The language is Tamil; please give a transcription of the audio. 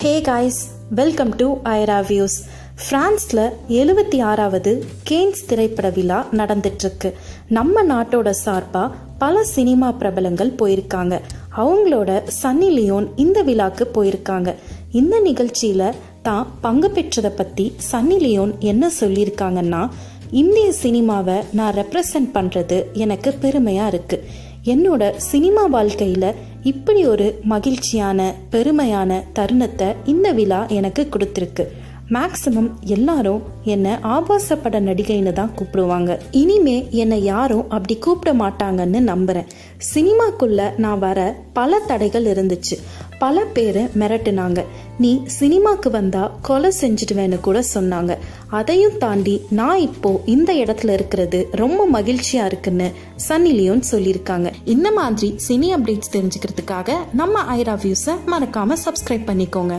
hey guys welcome to Aira views பிரான்ஸ்ல எழுபத்தி ஆறாவது கேன்ஸ் திரைப்பட விழா நடந்துட்டு இருக்கு நம்ம நாட்டோட சார்பா பல சினிமா பிரபலங்கள் போயிருக்காங்க அவங்களோட சன்னி லியோன் இந்த விழாக்கு போயிருக்காங்க இந்த நிகழ்ச்சியில தான் பங்கு பெற்றதை பத்தி சன்னி லியோன் என்ன சொல்லியிருக்காங்கன்னா இந்திய சினிமாவை நான் ரெப்ரசன்ட் பண்றது எனக்கு பெருமையா இருக்கு என்னோட சினிமா வாழ்க்கையில இப்படி ஒரு மகிழ்ச்சியான பெருமையான தருணத்தை இந்த விழா எனக்கு கொடுத்துருக்கு மேக்சிமம் எல்லாரும் என்னை ஆபாசப்பட நடிகைன்னு தான் கூப்பிடுவாங்க இனிமே என்னை யாரும் அப்படி கூப்பிட மாட்டாங்கன்னு நம்புறேன் சினிமாக்குள்ள நான் வர பல தடைகள் இருந்துச்சு பல பேர் மிரட்டுனாங்க நீ சினிமாக்கு வந்தா கொலை செஞ்சிடுவேன்னு கூட சொன்னாங்க அதையும் தாண்டி நான் இப்போ இந்த இடத்துல இருக்கிறது ரொம்ப மகிழ்ச்சியா இருக்குன்னு சன்னி லியோன் சொல்லியிருக்காங்க இந்த மாதிரி சினி அப்டேட்ஸ் தெரிஞ்சுக்கிறதுக்காக நம்ம ஐரா வியூஸை மறக்காம சப்ஸ்கிரைப் பண்ணிக்கோங்க